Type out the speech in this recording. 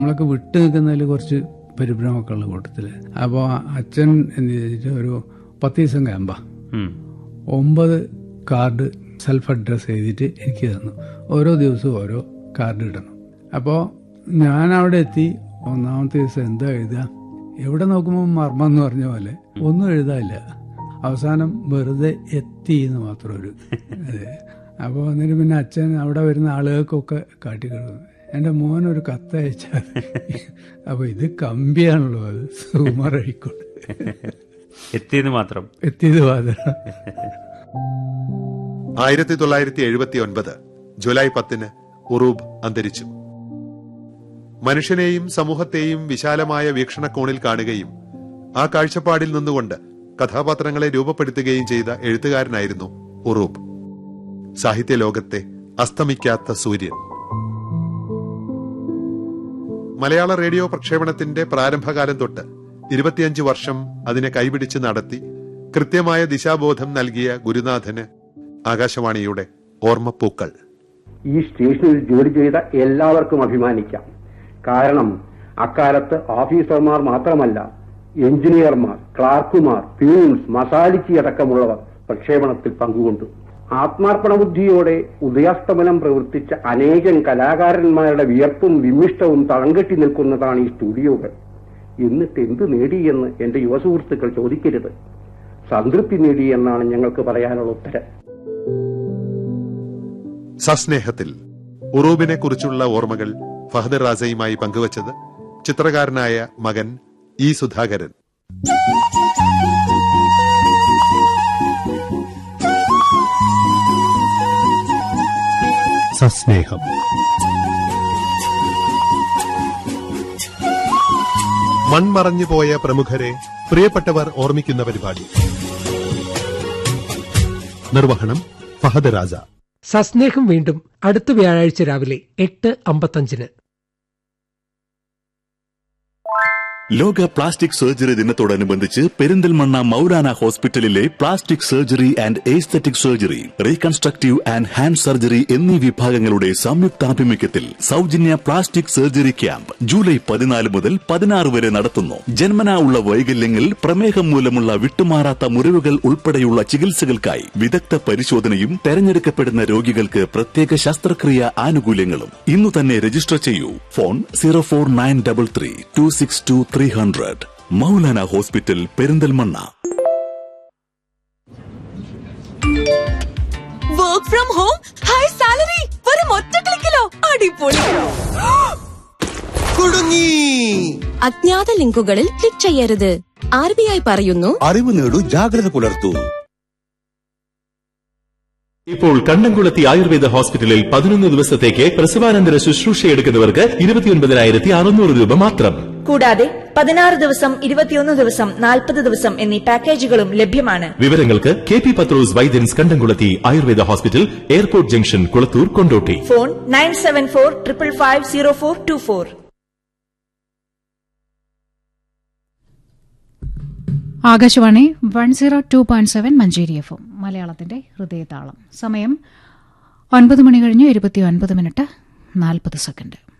നമ്മളൊക്കെ വിട്ടു നിൽക്കുന്നതിൽ കുറച്ച് പരിഭ്രമമൊക്കെ ഉള്ള കൂട്ടത്തിൽ അപ്പോൾ അച്ഛൻ എന്ത് ചെയ്തിട്ട് ഒരു പത്ത് ദിവസം ക്യാമ്പാ ഉം. ഒമ്പത് കാർഡ് സെൽഫ് അഡ്രസ് എഴുതിയിട്ട് എനിക്ക് തന്നു ഓരോ ദിവസവും ഓരോ കാർഡ് ഇടണം അപ്പോൾ ഞാൻ അവിടെ എത്തി ഒന്നാമത്തെ ദിവസം എന്താ എഴുതുക എവിടെ നോക്കുമ്പോൾ മർമ്മം എന്ന് പറഞ്ഞ പോലെ ഒന്നും എഴുതാനില്ല അവസാനം വെറുതെ എത്തി എന്ന് മാത്രം ഒരു അതെ അപ്പോൾ എന്നിട്ട് പിന്നെ അച്ഛൻ അവിടെ വരുന്ന ആളുകൾക്കൊക്കെ കാട്ടിക്കിടുന്നു എൻ്റെ മോൻ ഒരു കത്ത് അയച്ചാൽ അപ്പോൾ ഇത് കമ്പിയാണല്ലോ അത് സുമാർ അഴിക്കോട് എത്തിയെന്ന് മാത്രം എത്തിയത് വാദന ആയിരത്തി തൊള്ളായിരത്തി എഴുപത്തി ഒൻപത് ജൂലൈ പത്തിന് ഉറൂബ് അന്തരിച്ചു മനുഷ്യനെയും സമൂഹത്തെയും വിശാലമായ വീക്ഷണകോണിൽ കാണുകയും ആ കാഴ്ചപ്പാടിൽ നിന്നുകൊണ്ട് കഥാപാത്രങ്ങളെ രൂപപ്പെടുത്തുകയും ചെയ്ത എഴുത്തുകാരനായിരുന്നു ഉറൂബ് സാഹിത്യ ലോകത്തെ അസ്തമിക്കാത്ത സൂര്യൻ മലയാള റേഡിയോ പ്രക്ഷേപണത്തിന്റെ പ്രാരംഭകാലം തൊട്ട് ഇരുപത്തിയഞ്ച് വർഷം അതിനെ കൈപിടിച്ച് നടത്തി കൃത്യമായ ദിശാബോധം നൽകിയ ഗുരുനാഥന് ആകാശവാണിയുടെ ഓർമ്മപ്പൂക്കൾ ഈ സ്റ്റേഷനിൽ ജോലി ചെയ്ത എല്ലാവർക്കും അഭിമാനിക്കാം കാരണം അക്കാലത്ത് ഓഫീസർമാർ മാത്രമല്ല എഞ്ചിനീയർമാർ ക്ലാർക്കുമാർ പ്യൂൺസ് മസാലിച്ചി അടക്കമുള്ളവർ പ്രക്ഷേപണത്തിൽ പങ്കുകൊണ്ടു ആത്മാർപ്പണ ബുദ്ധിയോടെ ഉദയാസ്തമനം പ്രവർത്തിച്ച അനേകം കലാകാരന്മാരുടെ വിയർപ്പും വിമിഷ്ടവും തളംകെട്ടി നിൽക്കുന്നതാണ് ഈ സ്റ്റുഡിയോകൾ എന്നിട്ട് എന്ത് നേടിയെന്ന് എന്റെ യുവസുഹൃത്തുക്കൾ ചോദിക്കരുത് സംതൃപ്തി നേടി എന്നാണ് ഞങ്ങൾക്ക് പറയാനുള്ള ഉത്തരം സസ്നേഹത്തിൽ ഉറൂബിനെ കുറിച്ചുള്ള ഓർമ്മകൾ ഫഹദ് റാസയുമായി പങ്കുവച്ചത് ചിത്രകാരനായ മകൻ ഇ സുധാകരൻ സസ്നേഹം മൺമറഞ്ഞു പോയ പ്രമുഖരെ പ്രിയപ്പെട്ടവർ ഓർമ്മിക്കുന്ന പരിപാടി നിർവഹണം ഫഹദ് രാജ സസ്നേഹം വീണ്ടും അടുത്ത വ്യാഴാഴ്ച രാവിലെ എട്ട് അമ്പത്തഞ്ചിന് ലോക പ്ലാസ്റ്റിക് സർജറി ദിനത്തോടനുബന്ധിച്ച് പെരിന്തൽമണ്ണ മൗലാന ഹോസ്പിറ്റലിലെ plastic surgery and aesthetic surgery reconstructive and hand surgery എന്നീ വിഭാഗങ്ങളുടെ സംയുക്താഭിമുഖ്യത്തിൽ സൗജന്യ പ്ലാസ്റ്റിക് സർജറി ക്യാമ്പ് ജൂലൈ പതിനാല് മുതൽ പതിനാറ് വരെ നടത്തുന്നു ജന്മനാ ഉള്ള വൈകല്യങ്ങൾ പ്രമേഹം മൂലമുള്ള വിട്ടുമാറാത്ത മുറിവുകൾ ഉൾപ്പെടെയുള്ള ചികിത്സകൾക്കായി വിദഗ്ധ പരിശോധനയും തെരഞ്ഞെടുക്കപ്പെടുന്ന രോഗികൾക്ക് പ്രത്യേക ശസ്ത്രക്രിയ ആനുകൂല്യങ്ങളും ഇന്നു തന്നെ രജിസ്റ്റർ ചെയ്യൂ phone zero four nine double three two six two three hundred Moulana hospital Perinthalmanna work from home high salary വെറും ഒറ്റ ക്ലിക്കിലോ അടിപൊളി കുടുങ്ങി അജ്ഞാത ലിങ്കുകളിൽ ക്ലിക്ക് ചെയ്യരുത് ആർ ബി ഐ പറയുന്നു അറിവ് നേടൂ ജാഗ്രത പുലർത്തൂ ഇപ്പോൾ കണ്ണംകുളത്തി ആയുർവേദ ഹോസ്പിറ്റലിൽ പതിനൊന്ന് ദിവസത്തേക്ക് പ്രസവാനന്തര ശുശ്രൂഷ എടുക്കുന്നവർക്ക് ഇരുപത്തിയൊൻപതിനായിരത്തി അറുന്നൂറ് രൂപ മാത്രം കൂടാതെ പതിനാറ് ദിവസം ഇരുപത്തിയൊന്ന് ദിവസം നാൽപ്പത് ദിവസം എന്നീ പാക്കേജുകളും ലഭ്യമാണ് വിവരങ്ങൾക്ക് കെ പി പത്രോസ് വൈദ്യൻസ് Kandamkulathy Ayurveda hospital airport junction Kulathur Kondotty phone nine seven four triple five zero four two four Akashvani one zero two point seven Manjeri F M മലയാളത്തിന്റെ ഹൃദയതാളം സമയം ഒൻപത് മണി കഴിഞ്ഞ് ഇരുപത്തി ഒൻപത് മിനിറ്റ് നാൽപ്പത് സെക്കൻഡ്